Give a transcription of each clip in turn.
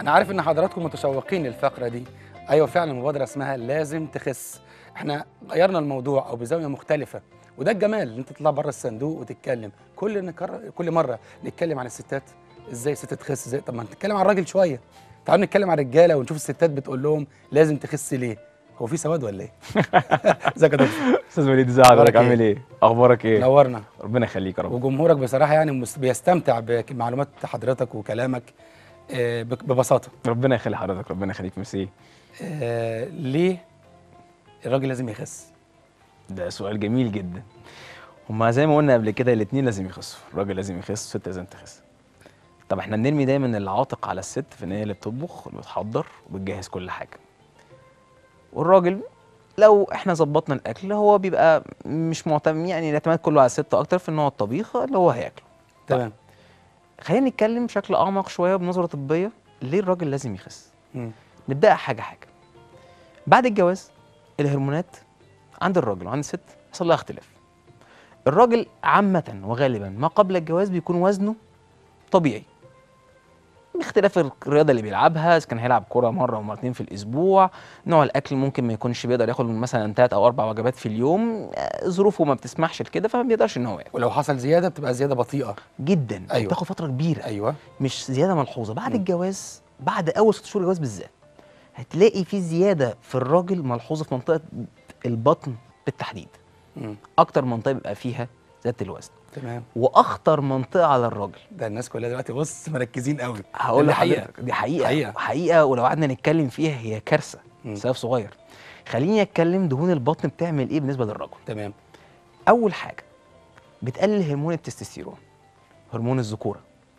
انا عارف ان حضراتكم متشوقين للفقره دي ايوه فعلا مبادره اسمها لازم تخس احنا غيرنا الموضوع او بزاويه مختلفه وده الجمال ان انت تطلع بره الصندوق وتتكلم كل نكرر كل مره نتكلم عن الستات ازاي الست تخس ازاي طب ما نتكلم عن الراجل شويه تعالوا نتكلم عن الرجاله ونشوف الستات بتقول لهم لازم تخس ليه هو في سواد ولا ايه ازيك يا دكتور استاذ وليد ازي أخبارك حضرتك إيه؟ عامل ايه؟ اخبارك ايه؟ نورنا ربنا يخليك يا رب وجمهورك بصراحه يعني مس- بيستمتع بمعلومات حضرتك وكلامك آه، بك- ببساطه ربنا يخلي حضرتك ربنا يخليك ميرسي آه، ليه الراجل لازم يخس ده سؤال جميل جدا هما زي ما قلنا قبل كده الاثنين لازم يخسوا الراجل لازم يخس والست لازم تخس طب احنا بنرمي دايما العاتق على الست في ان هي اللي بتطبخ واللي بتحضر وبتجهز كل حاجه والراجل لو احنا ظبطنا الاكل هو بيبقى مش معتمد يعني الاعتماد كله على الست اكتر في ان هو الطبيخ اللي هو هياكله تمام خلينا نتكلم بشكل اعمق شويه بنظره طبيه ليه الراجل لازم يخس مم. نبدأ حاجة حاجة بعد الجواز الهرمونات عند الراجل وعند الست يحصل لها اختلاف الراجل عامة وغالبا ما قبل الجواز بيكون وزنه طبيعي باختلاف الرياضة اللي بيلعبها إذا كان هيلعب كرة مرة أو مرتين في الأسبوع نوع الأكل ممكن ما يكونش بيقدر ياخد مثلا تلات أو أربع وجبات في اليوم آه، ظروفه ما بتسمحش لكده فما بيقدرش إن هو ياكل ولو حصل زياده بتبقى زياده بطيئه جدا أيوة. بتاخد فترة كبيرة ايوه مش زياده ملحوظه بعد مم. الجواز بعد اول ست شهور الجواز بالذات هتلاقي في زياده في الراجل ملحوظه في منطقه البطن بالتحديد مم. اكتر منطقه بيبقى فيها زياده الوزن تمام واخطر منطقه على الراجل ده الناس كلها دلوقتي بص مركزين قوي هقول دي حقيقة. لحضرتك دي حقيقه حقيقة. حقيقه ولو قعدنا نتكلم فيها هي كارثه مم. سبب صغير خليني اتكلم دهون البطن بتعمل ايه بالنسبه للرجل تمام اول حاجه بتقلل هرمون التستوستيرون هرمون الذكوره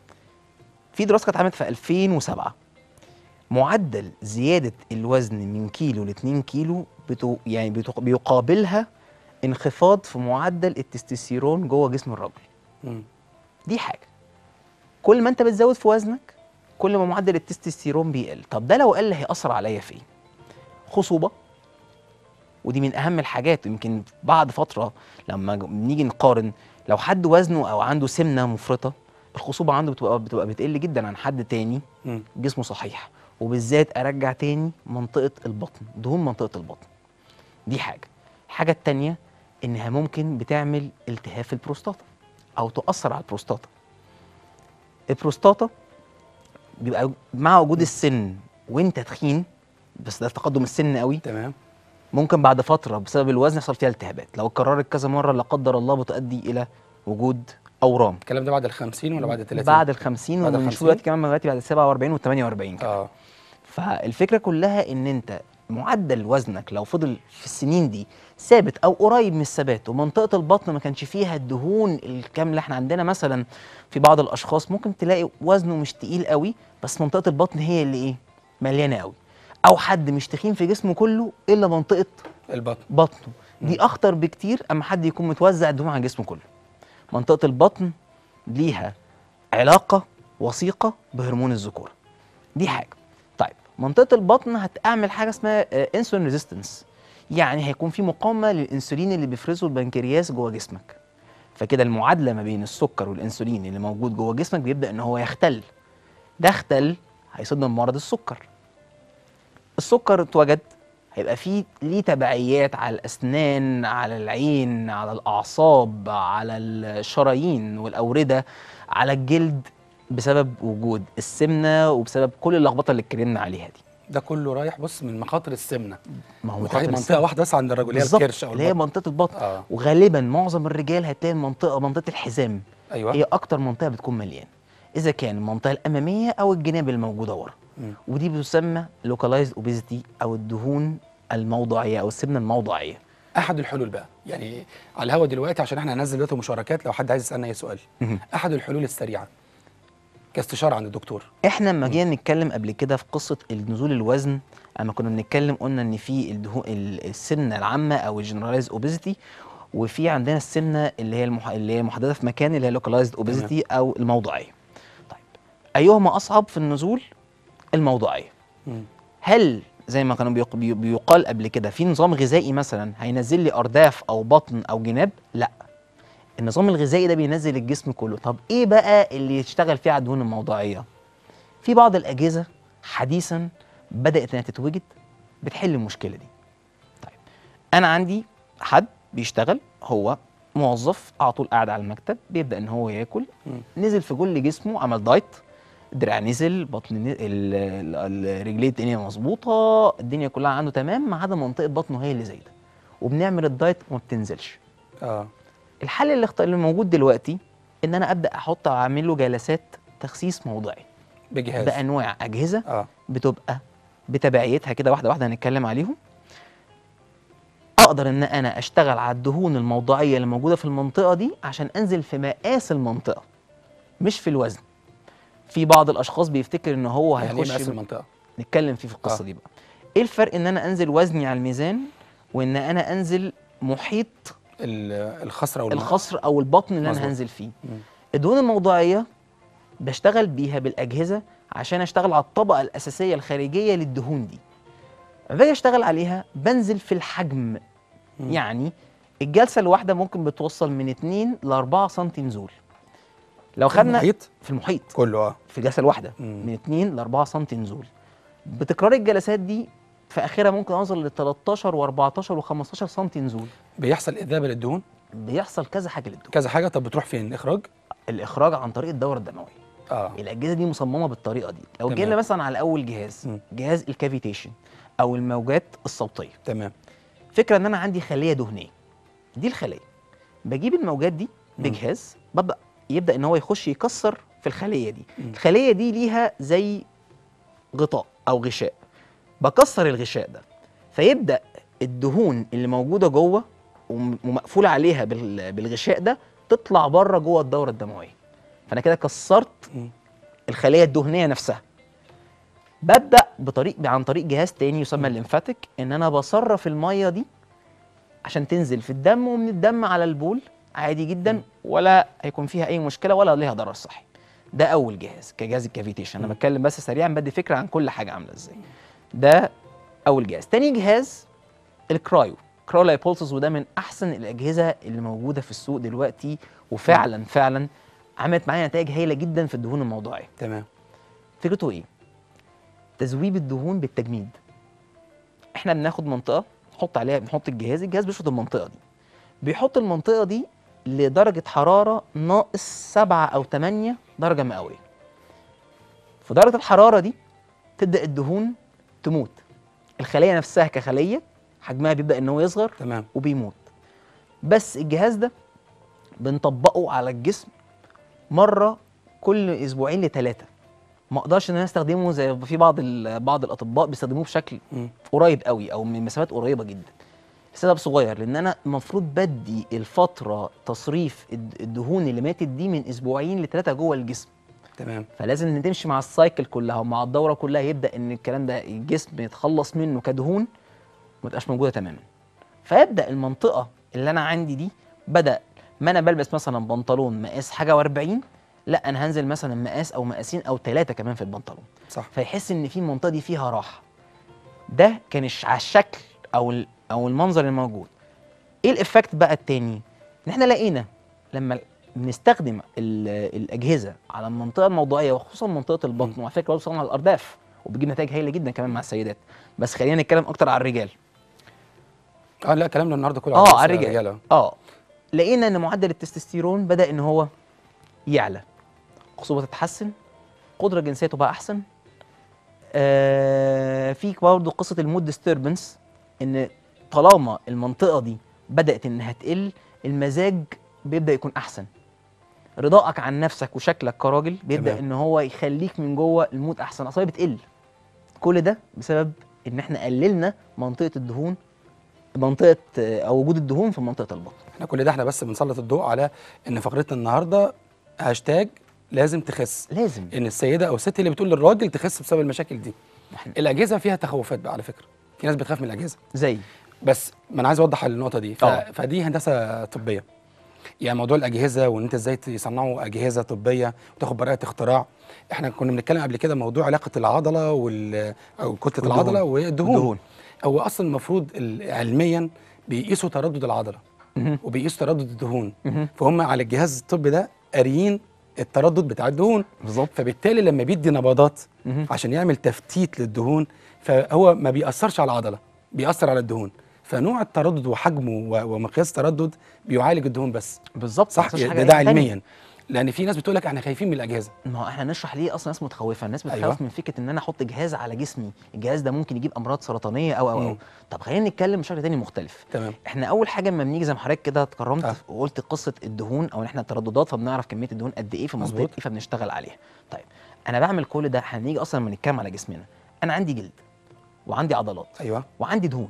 في دراسه كانت اتعملت في 2007 معدل زياده الوزن من كيلو ل 2 كيلو بتو يعني بتو بيقابلها انخفاض في معدل التستوستيرون جوه جسم الرجل مم. دي حاجه كل ما انت بتزود في وزنك كل ما معدل التستوستيرون بيقل طب ده لو قل هيأثر عليا في ايه خصوبه ودي من اهم الحاجات يمكن بعد فتره لما ج- نيجي نقارن لو حد وزنه او عنده سمنه مفرطه الخصوبه عنده بتبقى بتبقى بتقل جدا عن حد تاني مم. جسمه صحيح وبالذات ارجع تاني منطقه البطن دهون منطقه البطن دي حاجه الحاجه التانيه انها ممكن بتعمل التهاب في البروستاتا او تؤثر على البروستاتا البروستاتا بيبقى مع وجود السن وانت تخين بس ده تقدم السن قوي تمام ممكن بعد فتره بسبب الوزن يحصل فيها التهابات لو اتكررت كذا مره لا قدر الله بتؤدي الى وجود اورام الكلام ده بعد ال 50 ولا بعد ال 30 بعد ال 50 بعد ال وبنشوف 50 دلوقتي كمان دلوقتي بعد ال 47 وال 48 كمان اه فالفكره كلها ان انت معدل وزنك لو فضل في السنين دي ثابت او قريب من الثبات ومنطقه البطن ما كانش فيها الدهون الكامله احنا عندنا مثلا في بعض الاشخاص ممكن تلاقي وزنه مش تقيل قوي بس منطقه البطن هي اللي ايه مليانه قوي او حد مش تخين في جسمه كله الا منطقه البطن بطنه دي اخطر بكتير اما حد يكون متوزع الدهون على جسمه كله منطقه البطن ليها علاقه وثيقه بهرمون الذكوره دي حاجه طيب منطقه البطن هتعمل حاجه اسمها انسولين ريزيستنس يعني هيكون في مقاومه للانسولين اللي بيفرزه البنكرياس جوه جسمك فكده المعادله ما بين السكر والانسولين اللي موجود جوه جسمك بيبدا ان هو يختل ده اختل هيصيبنا بمرض السكر السكر اتوجد هيبقى فيه ليه تبعيات على الاسنان على العين على الاعصاب على الشرايين والاورده على الجلد بسبب وجود السمنه وبسبب كل اللخبطه اللي اتكلمنا عليها دي ده كله رايح بص من مخاطر السمنه ما هو وتحديد خاطر منطقه واحده بس عند الرجل اللي هي بالظبط الكرش او اللي هي البطن منطقه البطن اه وغالبا معظم الرجال هتلاقي منطقه منطقه الحزام ايوه هي اكتر منطقه بتكون مليانه اذا كان المنطقه الاماميه او الجناب الموجوده ورا مم. ودي بتسمى لوكالايزد اوبيزيتي او الدهون الموضعيه او السمنه الموضعيه احد الحلول بقى يعني على الهوا دلوقتي عشان احنا هننزل دلوقتي مشاركات لو حد عايز يسالنا اي سؤال مهم. احد الحلول السريعه كاستشاره عند الدكتور احنا لما جينا نتكلم قبل كده في قصه نزول الوزن اما كنا بنتكلم قلنا ان في الدهون ال- السمنه العامه او الجنرالايز اوبيزيتي وفي عندنا السمنه اللي هي المح... اللي هي محدده في مكان اللي هي لوكالايزد اوبيزيتي او الموضعيه طيب ايهما اصعب في النزول الموضعيه مم. هل زي ما كانوا بيق... بي- بيقال قبل كده في نظام غذائي مثلا هينزل لي ارداف او بطن او جناب لا النظام الغذائي ده بينزل الجسم كله طب ايه بقى اللي يشتغل فيه على الدهون الموضعيه في بعض الاجهزه حديثا بدات انها تتوجد بتحل المشكله دي طيب انا عندي حد بيشتغل هو موظف على طول قاعد على المكتب بيبدا ان هو ياكل مم. نزل في كل جسمه عمل دايت دراع نزل بطن ن- ال- ال- الرجلين الدنيا مظبوطه الدنيا كلها عنده تمام ما عدا منطقه بطنه هي اللي زايده وبنعمل الدايت وما بتنزلش اه الحل اللي, اخت... اللي موجود دلوقتي ان انا ابدا احط اعمل له جلسات تخسيس موضعي بجهاز بانواع اجهزه اه بتبقى بتبعيتها كده واحده واحده هنتكلم عليهم اقدر ان انا اشتغل على الدهون الموضعيه اللي موجوده في المنطقه دي عشان انزل في مقاس المنطقه مش في الوزن في بعض الاشخاص بيفتكر ان هو يعني ايه هيخش مقاس المنطقه نتكلم فيه في القصه آه. دي بقى ايه الفرق ان انا انزل وزني على الميزان وان انا انزل محيط ال- الخصره والماء الخصر او البطن اللي مظبوط. انا هنزل فيه مم. الدهون الموضعيه بشتغل بيها بالاجهزه عشان اشتغل على الطبقه الاساسيه الخارجيه للدهون دي لما باجي اشتغل عليها بنزل في الحجم مم. يعني الجلسه الواحده ممكن بتوصل من 2 ل 4 سم نزول لو خدنا المحيط في المحيط كله اه في الجلسه الواحده مم. من 2 ل 4 سم نزول بتكرار الجلسات دي في اخرها ممكن اوصل ل 13 و14 و15 سم نزول بيحصل اذابه للدهون بيحصل كذا حاجه للدهون كذا حاجه طب بتروح فين اخراج الاخراج عن طريق الدوره الدمويه اه الاجهزه دي مصممه بالطريقه دي لو تمام. جينا مثلا على اول جهاز مم. جهاز الكافيتيشن او الموجات الصوتيه تمام فكره ان انا عندي خليه دهنيه دي الخليه بجيب الموجات دي مم. بجهاز ببدا يبدا ان هو يخش يكسر في الخليه دي مم. الخليه دي ليها زي غطاء او غشاء بكسر الغشاء ده فيبدا الدهون اللي موجوده جوه وم- ومقفوله عليها بال- بالغشاء ده تطلع بره جوه الدوره الدمويه فانا كده كسرت مم. الخليه الدهنيه نفسها ببدا بطريق عن طريق جهاز تاني يسمى الليمفاتيك ان انا بصرف الميه دي عشان تنزل في الدم ومن الدم على البول عادي جدا ولا هيكون فيها اي مشكله ولا ليها ضرر صحي ده اول جهاز كجهاز الكافيتيشن انا مم. بتكلم بس سريعا بدي فكره عن كل حاجه عامله ازاي ده اول جهاز تاني جهاز الكرايو كرايو لايبولسز وده من احسن الاجهزه اللي موجوده في السوق دلوقتي وفعلا فعلا عملت معايا نتائج هايله جدا في الدهون الموضعيه تمام فكرته ايه تذويب الدهون بالتجميد احنا بناخد منطقه نحط عليها بنحط الجهاز الجهاز بيشفط المنطقه دي بيحط المنطقه دي لدرجه حراره ناقص 7 او 8 درجه مئويه في درجه الحراره دي تبدا الدهون تموت الخليه نفسها كخليه حجمها بيبدا ان هو يصغر تمام وبيموت بس الجهاز ده بنطبقه على الجسم مره كل اسبوعين لثلاثه ما اقدرش ان انا استخدمه زي في بعض ال- بعض الاطباء بيستخدموه بشكل مم. قريب قوي او من مسافات قريبه جدا السبب صغير لان انا المفروض بدي الفتره تصريف الد- الدهون اللي ماتت دي من اسبوعين لثلاثه جوه الجسم تمام فلازم تمشي مع السايكل كلها ومع الدوره كلها يبدا ان الكلام ده الجسم يتخلص منه كدهون ما تبقاش موجوده تماما فيبدا المنطقه اللي انا عندي دي بدا ما انا بلبس مثلا بنطلون مقاس حاجه و40 لا انا هنزل مثلا مقاس او مقاسين او ثلاثه كمان في البنطلون صح فيحس ان في المنطقه دي فيها راحه ده كان الش- على الشكل او ال- او المنظر الموجود ايه الايفكت بقى التاني ان احنا لقينا لما بنستخدم ال- الاجهزه على المنطقه الموضوعيه وخصوصا منطقه البطن وعلى فكره برضه على الارداف وبتجيب نتائج هايله جدا كمان مع السيدات بس خلينا نتكلم اكتر على الرجال اه لا كلامنا النهارده كله اه بس على الرجال الرجاله اه لقينا ان معدل التستوستيرون بدا ان هو يعلى خصوبه تتحسن قدره جنسيه تبقى احسن آه في برضه قصه المود ديستربنس ان طالما المنطقه دي بدات انها تقل المزاج بيبدا يكون احسن رضائك عن نفسك وشكلك كراجل بيبدا تمام. ان هو يخليك من جوه المود احسن اصلا بتقل كل ده بسبب ان احنا قللنا منطقه الدهون منطقه آه، او وجود الدهون في منطقه البطن احنا كل ده احنا بس بنسلط الضوء على ان فقرتنا النهارده هاشتاج لازم تخس لازم ان السيده او الست اللي بتقول للراجل تخس بسبب المشاكل دي إحنا- الاجهزه فيها تخوفات بقى على فكره في ناس بتخاف من الاجهزه زي بس ما انا عايز اوضح النقطه دي ف... آه. فدي هندسه طبيه يعني موضوع الاجهزه وان انت ازاي يصنعوا اجهزه طبيه وتاخد براءه اختراع احنا كنا بنتكلم قبل كده موضوع علاقه العضله وال او كتله والدهون. العضله والدهون الدهون. هو اصلا المفروض ال- علميا بيقيسوا تردد العضله مهم. وبيقيسوا تردد الدهون مهم. فهم على الجهاز الطبي ده قاريين التردد بتاع الدهون بالظبط فبالتالي لما بيدي نبضات مهم. عشان يعمل تفتيت للدهون فهو ما بيأثرش على العضله بيأثر على الدهون فنوع التردد وحجمه و- ومقياس التردد بيعالج الدهون بس بالظبط صح ما تنساش ده, حاجة ده تانية. علميا لان في ناس بتقول لك احنا خايفين من الاجهزه ما هو احنا نشرح ليه اصلا ناس متخوفه الناس بتخاف أيوة. من فكره ان انا احط جهاز على جسمي الجهاز ده ممكن يجيب امراض سرطانيه او او او مم. طب خلينا نتكلم بشكل تاني مختلف تمام احنا اول حاجه لما بنيجي زي ما حضرتك كده اتكرمت آه. وقلت قصه الدهون او ان احنا الترددات فبنعرف كميه الدهون قد ايه في منطقه مظبوط. ايه فبنشتغل عليها طيب انا بعمل كل ده هنيجي اصلا لما نتكلم على جسمنا انا عندي جلد وعندي عضلات ايوه وعندي دهون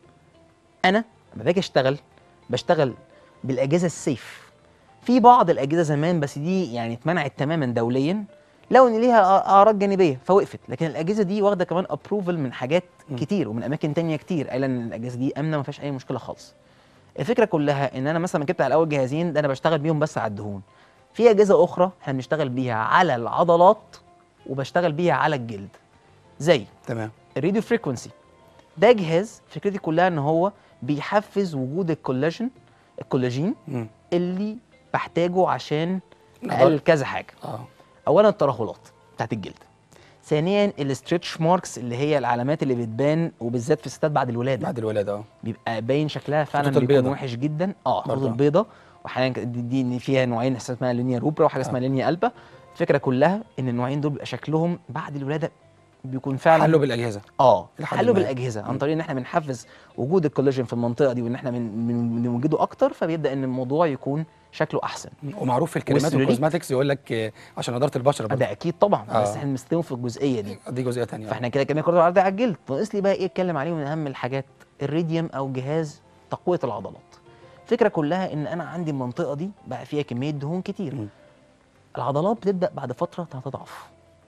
انا لما باجي اشتغل بشتغل بالاجهزه السيف في بعض الاجهزه زمان بس دي يعني اتمنعت تماما دوليا لو ان ليها أ- اعراض جانبيه فوقفت لكن الاجهزه دي واخده كمان ابروفل من حاجات م. كتير ومن اماكن تانية كتير قايله ان الاجهزه دي امنه ما فيهاش اي مشكله خالص الفكره كلها ان انا مثلا جبت على الاول جهازين ده انا بشتغل بيهم بس على الدهون في اجهزه اخرى احنا بنشتغل بيها على العضلات وبشتغل بيها على الجلد زي تمام الراديو فريكونسي ده جهاز فكرتي كلها ان هو بيحفز وجود الكولاجين الكولاجين مم. اللي بحتاجه عشان نقدر- اقلل كذا حاجه اه اولا الترهلات بتاعت الجلد ثانيا الاسترتش ماركس اللي هي العلامات اللي بتبان وبالذات في الستات بعد الولاده بعد الولاده اه بيبقى باين شكلها فعلا الخطوط بيكون البيضاء. وحش جدا اه الخطوط برضه. البيضاء واحيانا ك- دي, دي إن فيها نوعين حاجه اسمها لينيا روبرا وحاجه اسمها آه. لينيا البا الفكره كلها ان النوعين دول بيبقى شكلهم بعد الولاده بيكون فعلا حلوا بالاجهزه اه لحد حلوا ما. بالاجهزه عن مم. طريق ان احنا بنحفز وجود الكولاجين في المنطقه دي وان احنا بن- بن- بنوجده اكتر فبيبدا ان الموضوع يكون شكله احسن ومعروف في الكريمات والسلوليت. والكوزماتكس يقول لك آه، عشان نضاره البشره برضه. ده اكيد طبعا آه. بس احنا بنستخدمه في الجزئيه دي دي جزئيه ثانيه فاحنا كده كده كنا العرض على الجلد ناقص لي بقى ايه اتكلم عليه من اهم الحاجات الريديوم او جهاز تقويه العضلات الفكره كلها ان انا عندي المنطقه دي بقى فيها كميه دهون كتير مم. العضلات بتبدا بعد فتره تضعف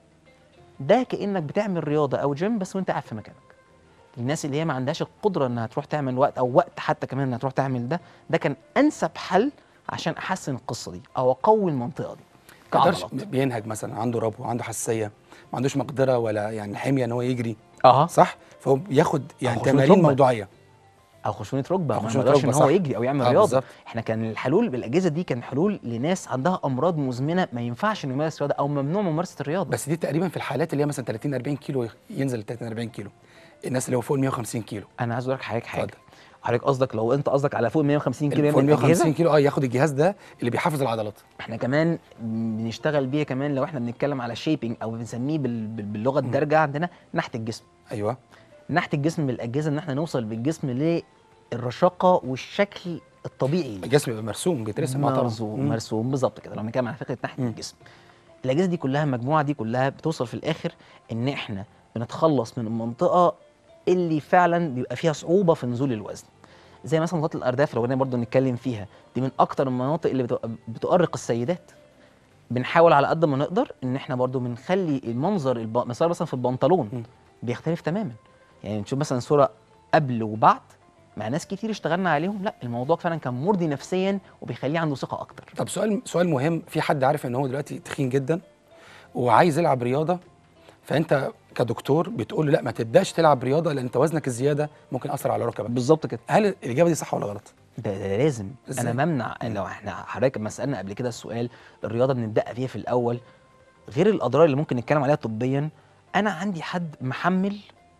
ده كانك بتعمل رياضه او جيم بس وانت قاعد في مكانك الناس اللي هي ما عندهاش القدره انها تروح تعمل وقت او وقت حتى كمان انها تروح تعمل ده ده كان انسب حل عشان احسن القصه دي او اقوي المنطقه دي ما يقدرش كعضلات بينهج مثلا عنده ربو عنده حساسيه ما عندوش مقدره ولا يعني حميه ان هو يجري اه صح فهو بياخد يعني خشونة تمارين ركبة. موضوع او خشونه ركبه أو ما خشونة يقدرش ان ركبة، هو صح. يجري او يعمل آه، رياضه بالظبط. احنا كان الحلول بالاجهزه دي كان حلول لناس عندها امراض مزمنه ما ينفعش انه يمارس رياضه او ممنوع ممارسه الرياضه بس دي تقريبا في الحالات اللي هي مثلا 30 40 كيلو ينزل ل 30 40 كيلو الناس اللي هو فوق ال 150 كيلو انا عايز اقول لك حضرتك حاجه اتفضل. حضرتك قصدك لو انت قصدك على فوق 150 كيلو فوق ال يعمل 150 اجهزه كيلو اه ياخد الجهاز ده اللي بيحفز العضلات احنا كمان بنشتغل بيه كمان لو احنا بنتكلم على شيبنج او بنسميه بال- بال- باللغه الدارجه عندنا نحت الجسم ايوه نحت الجسم بالاجهزه ان احنا نوصل بالجسم للرشاقه والشكل الطبيعي ليه. الجسم بيبقى مرسوم بيترسم آه طبعاً. مرسوم مم. مرسوم بالظبط كده لو بنتكلم على فكره ناحيه مم. الجسم الاجهزه دي كلها المجموعه دي كلها بتوصل في الاخر ان احنا بنتخلص من المنطقه اللي فعلا بيبقى فيها صعوبه في نزول الوزن زي مثلا منطقه الارداف لو جينا برضو نتكلم فيها دي من اكتر المناطق اللي بتبقى بتؤرق السيدات بنحاول على قد ما نقدر ان احنا برضو بنخلي المنظر الب... مثلا مثلا في البنطلون مم. بيختلف تماما يعني نشوف مثلا صوره قبل وبعد مع ناس كتير اشتغلنا عليهم لا الموضوع فعلا كان مرضي نفسيا وبيخليه عنده ثقه اكتر طب سؤال سؤال مهم في حد عارف ان هو دلوقتي تخين جدا وعايز يلعب رياضه فانت كدكتور بتقول له لا ما تبداش تلعب رياضه لان انت وزنك الزياده ممكن ياثر على ركبك بالظبط كده هل الاجابه دي صح ولا غلط ده, ده لازم إزاي؟ انا ممنع لو احنا حضرتك ما سالنا قبل كده السؤال الرياضه بنبدا فيها في الاول غير الاضرار اللي ممكن نتكلم عليها طبيا انا عندي حد محمل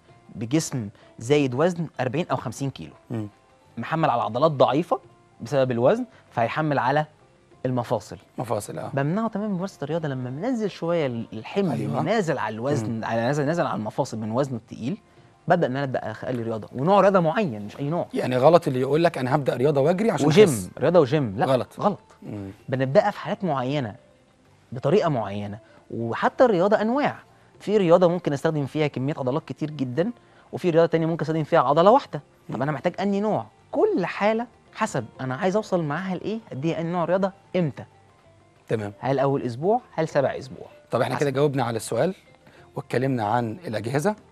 بجسم زايد وزن 40 او 50 كيلو مم. محمل على عضلات ضعيفه بسبب الوزن فهيحمل على المفاصل مفاصل اه بمنعه تماما من ممارسه الرياضه لما بنزل شويه الحمل أيوة. أيوة. نازل على الوزن على نازل نازل على المفاصل من وزنه التقيل ببدا ان انا ابدا اخلي رياضه ونوع رياضه معين مش اي نوع يعني غلط اللي يقول لك انا هبدا رياضه واجري عشان وجيم أخس. رياضه وجيم لا غلط. غلط مم. بنبداها في حالات معينه بطريقه معينه وحتى الرياضه انواع في رياضه ممكن استخدم فيها كميه عضلات كتير جدا وفي رياضه تانية ممكن استخدم فيها عضله واحده طب انا محتاج انهي نوع كل حاله حسب انا عايز اوصل معاها لايه اديها انهي نوع رياضه امتى تمام هل اول اسبوع هل سبع اسبوع طب احنا حسب. كده جاوبنا على السؤال واتكلمنا عن الاجهزه